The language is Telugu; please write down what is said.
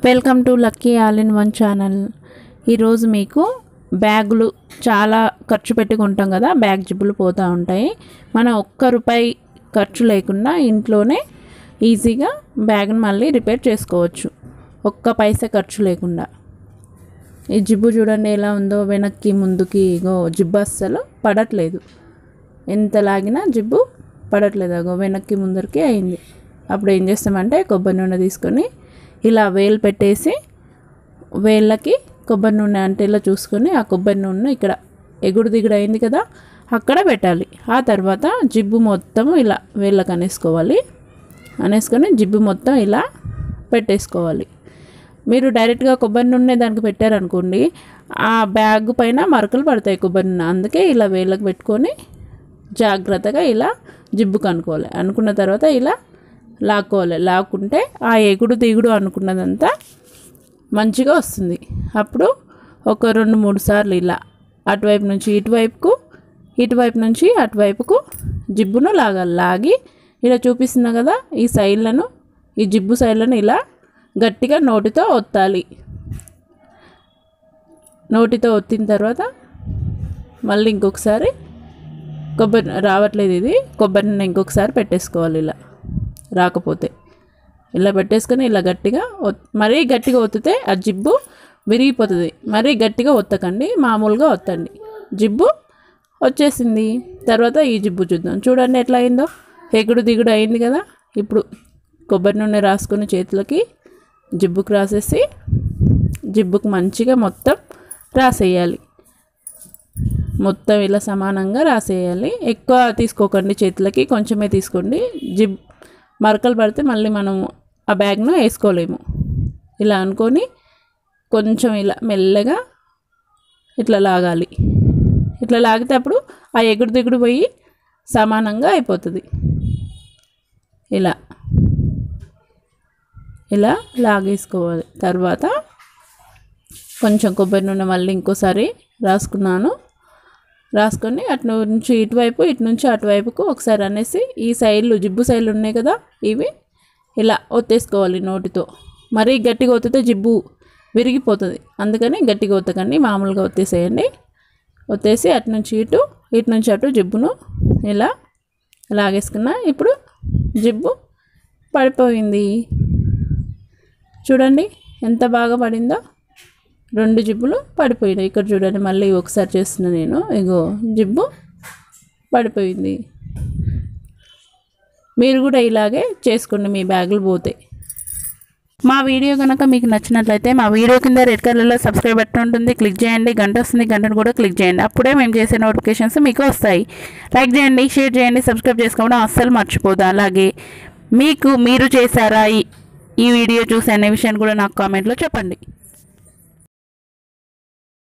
welcome to lucky all in one channel ఈరోజు మీకు బ్యాగులు చాలా ఖర్చు పెట్టుకుంటాం కదా బ్యాగ్ జిబ్బులు పోతూ ఉంటాయి మనం ఒక్క రూపాయి ఖర్చు లేకుండా ఇంట్లోనే ఈజీగా బ్యాగ్ని మళ్ళీ రిపేర్ చేసుకోవచ్చు ఒక్క పైసా ఖర్చు లేకుండా ఈ జిబ్బు చూడండి ఎలా ఉందో వెనక్కి ముందుకి ఇగో జిబ్బు అస్సలు పడట్లేదు ఎంత లాగినా జిబ్బు పడట్లేదు అగో వెనక్కి ముందరికి అయింది అప్పుడు ఏం చేస్తామంటే కొబ్బరి నూనె తీసుకొని ఇలా వేలు పెట్టేసి వేళ్ళకి కొబ్బరి నూనె అంటే ఇలా చూసుకొని ఆ కొబ్బరి నూనె ఇక్కడ ఎగుడు దిగుడు అయింది కదా అక్కడ పెట్టాలి ఆ తర్వాత జిబ్బు మొత్తం ఇలా వేళ్ళకి అనేసుకోవాలి అనేసుకొని జిబ్బు మొత్తం ఇలా పెట్టేసుకోవాలి మీరు డైరెక్ట్గా కొబ్బరి నూనె దానికి పెట్టారనుకోండి ఆ బ్యాగ్ పైన మరకలు పడతాయి కొబ్బరి నూనె అందుకే ఇలా వేళ్ళకి పెట్టుకొని జాగ్రత్తగా ఇలా జిబ్బుకు అనుకోవాలి అనుకున్న తర్వాత ఇలా లాక్కోవాలి లాక్కుంటే ఆ ఎగుడు దిగుడు అనుకున్నదంతా మంచిగా వస్తుంది అప్పుడు ఒక రెండు మూడు సార్లు ఇలా అటువైపు నుంచి ఇటువైపుకు ఇటువైపు నుంచి అటువైపుకు జిబ్బును లాగాలి లాగి ఇలా చూపిస్తున్నా కదా ఈ సైడ్లను ఈ జిబ్బు సైడ్లను ఇలా గట్టిగా నోటితో ఒత్తాలి నోటితో ఒత్తిన తర్వాత మళ్ళీ ఇంకొకసారి కొబ్బరి రావట్లేదు ఇది కొబ్బరి నూనె ఇంకొకసారి పెట్టేసుకోవాలి ఇలా రాకపోతే ఇలా పెట్టేసుకొని ఇలా గట్టిగా ఒత్- మరీ గట్టిగా ఒత్తితే ఆ జిబ్బు విరిగిపోతుంది మరీ గట్టిగా ఒత్తకండి మామూలుగా ఒత్తండి జిబ్బు వచ్చేసింది తర్వాత ఈ జిబ్బు చూద్దాం చూడండి ఎట్లా అయిందో ఎగుడు దిగుడు అయింది కదా ఇప్పుడు కొబ్బరి నూనె రాసుకుని చేతులకి జిబ్బుకు రాసేసి జిబ్బుకు మంచిగా మొత్తం రాసేయాలి మొత్తం ఇలా సమానంగా రాసేయాలి ఎక్కువ తీసుకోకండి చేతులకి కొంచెమే తీసుకోండి జిబ్ మరకలు పడితే మళ్ళీ మనము ఆ బ్యాగ్ను వేసుకోలేము ఇలా అనుకొని కొంచెం ఇలా మెల్లగా ఇట్లా లాగాలి ఇట్లా లాగితే అప్పుడు ఆ ఎగుడు దిగుడు పోయి సమానంగా అయిపోతుంది ఇలా ఇలా లాగేసుకోవాలి తర్వాత కొంచెం కొబ్బరి నూనె మళ్ళీ ఇంకోసారి రాసుకున్నాను రాసుకొని అటు నుంచి ఇటువైపు ఇటు నుంచి అటువైపుకు ఒకసారి అనేసి ఈ సైడ్లు జిబ్బు సైడ్లు ఉన్నాయి కదా ఇవి ఇలా ఒత్తేసుకోవాలి నోటితో మరీ గట్టిగా ఒత్తితే జిబ్బు విరిగిపోతుంది అందుకని గట్టిగా ఒత్తకండి మామూలుగా ఒత్తేసేయండి ఒత్తేసి అటు నుంచి ఇటు ఇటు నుంచి అటు జిబ్బును ఇలా లాగేసుకున్నా ఇప్పుడు జిబ్బు పడిపోయింది చూడండి ఎంత బాగా పడిందో రెండు జిబ్బులు పడిపోయినాయి ఇక్కడ చూడండి మళ్ళీ ఒకసారి చేస్తున్నా నేను ఇగో జిబ్బు పడిపోయింది మీరు కూడా ఇలాగే చేసుకోండి మీ బ్యాగులు పోతాయి మా వీడియో కనుక మీకు నచ్చినట్లయితే మా వీడియో కింద రెడ్ కలర్లో సబ్స్క్రైబ్ బటన్ ఉంటుంది క్లిక్ చేయండి గంట వస్తుంది గంటను కూడా క్లిక్ చేయండి అప్పుడే మేము చేసే నోటిఫికేషన్స్ మీకు వస్తాయి లైక్ చేయండి షేర్ చేయండి సబ్స్క్రైబ్ చేసుకోవడం అస్సలు మర్చిపోదు అలాగే మీకు మీరు చేశారా ఈ ఈ వీడియో చూసి అనే విషయాన్ని కూడా నాకు కామెంట్లో చెప్పండి